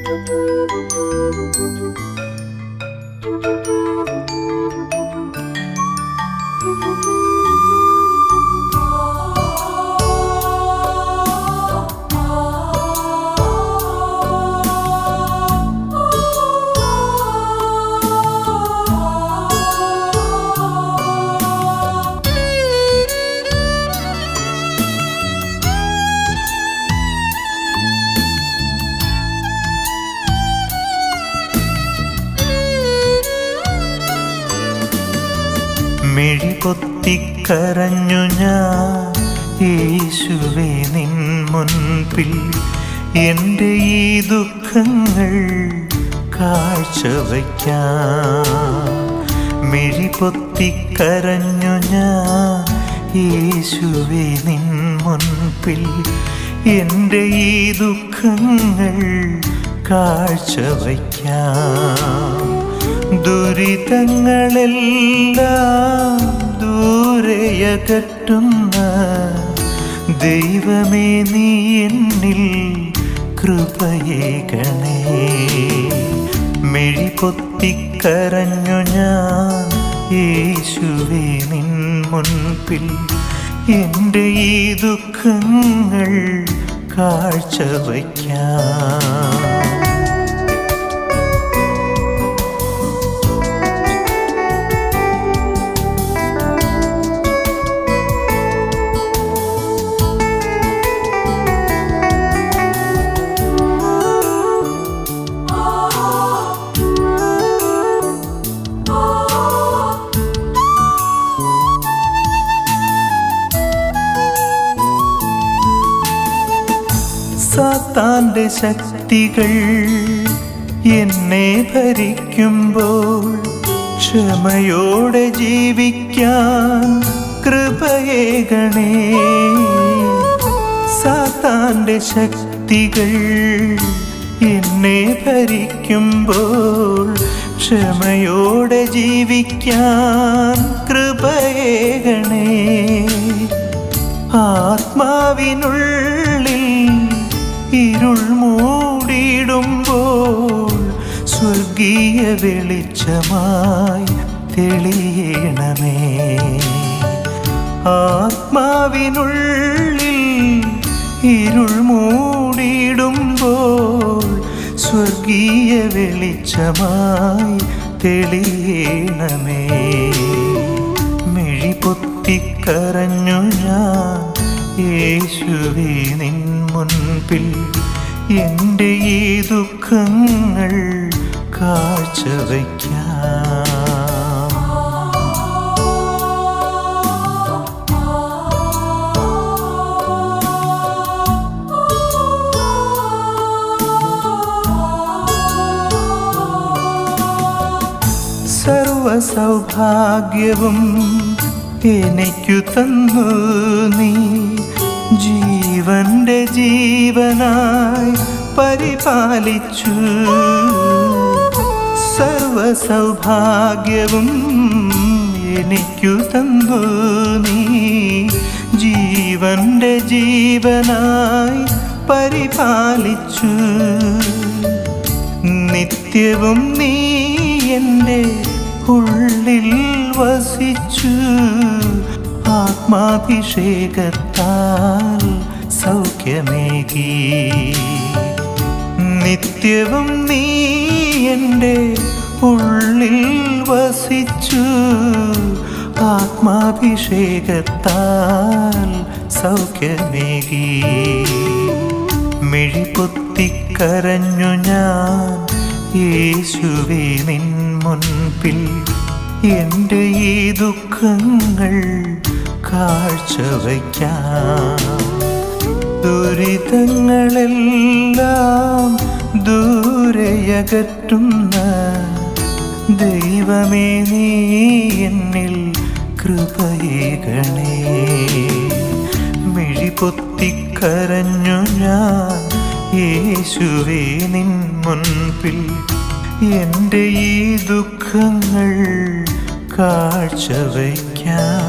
മിഴി പൊത്തിക്കരഞ്ഞു ഞാൻ യേശുവേ നിൻ മുൻപിൽ എൻ്റെ ഈ ദുഃഖങ്ങൾ കാഴ്ചവയ്ക്കാം മിഴി പൊത്തിക്കരഞ്ഞു ഞാൻ യേശുവേ നിൻ മുൻപിൽ എൻ്റെ ഈ ദുഃഖങ്ങൾ കാഴ്ചവയ്ക്കാം ദുരിതങ്ങളെല്ലാം ദൂരെയകറ്റുന്ന ദൈവമേ നീ എന്നിൽ കൃപയേകണേ മിഴി പൊത്തിക്കരഞ്ഞു ഞാൻ യേശുവേ നിൻ മുൻപിൽ എൻ്റെ ഈ ദുഃഖങ്ങൾ കാഴ്ചവയ്ക്കാം സാത്താന്റെ ശക്തികൾ എന്നെ ഭരിക്കുമ്പോൾ ക്ഷമയോടെ ജീവിക്കാൻ കൃപയേകണേ സാത്താന്റെ ശക്തികൾ എന്നെ ഭരിക്കുമ്പോൾ ക്ഷമയോടെ ജീവിക്കാൻ കൃപയേകണേ ആത്മാവിനുള്ളിൽ ഇരുൾ മൂടിയിടുമ്പോൾ സ്വർഗീയ വെളിച്ചമായി തെളിയണമേ ആത്മാവിനുള്ളിൽ ഇരുൾ മൂടിയിടുമ്പോൾ സ്വർഗീയ വെളിച്ചമായി തെളിയണമേ മിഴി പൊത്തിക്കരഞ്ഞു ഞാൻ യേശുവേ നിൻ മുൻപിൽ എൻ്റെ ഈ ദുഃഖങ്ങൾ കാഴ്ചവയ്ക്കാം സർവ സൗഭാഗ്യവും എനിക്കു തന്നു നീ ജീവന്റെ ജീവനായി പരിപാലിച്ചു സർവ സൗഭാഗ്യവും എനിക്കു തന്നു നീ ജീവന്റെ ജീവനായി പരിപാലിച്ചു നിത്യവും നീ എൻ്റെ ഉള്ളിൽ വസിച്ചു ആത്മാഭിഷേകത്താൽ സൗഖ്യമേകി നിത്യവും നീ എൻ്റെ ഉള്ളിൽ വസിച്ചു ആത്മാഭിഷേകത്താൽ സൗഖ്യമേകി മിഴി പൊത്തിക്കരഞ്ഞു ഞാൻ യേശുവേ നിൻ മുൻപിൽ എൻ്റെ ഈ ദുഃഖങ്ങൾ കാഴ്ചവയ്ക്കാം ദുരിതങ്ങളെല്ലാം ദൂരെയകറ്റുന്ന ദൈവമേ നീ എന്നിൽ കൃപയേകണേ മിഴി പൊത്തിക്കരഞ്ഞു ഞാൻ യേശുവേ നിൻ മുൻപിൽ എൻ്റെ ഈ ദുഃഖങ്ങൾ കാഴ്ചവയ്ക്കാം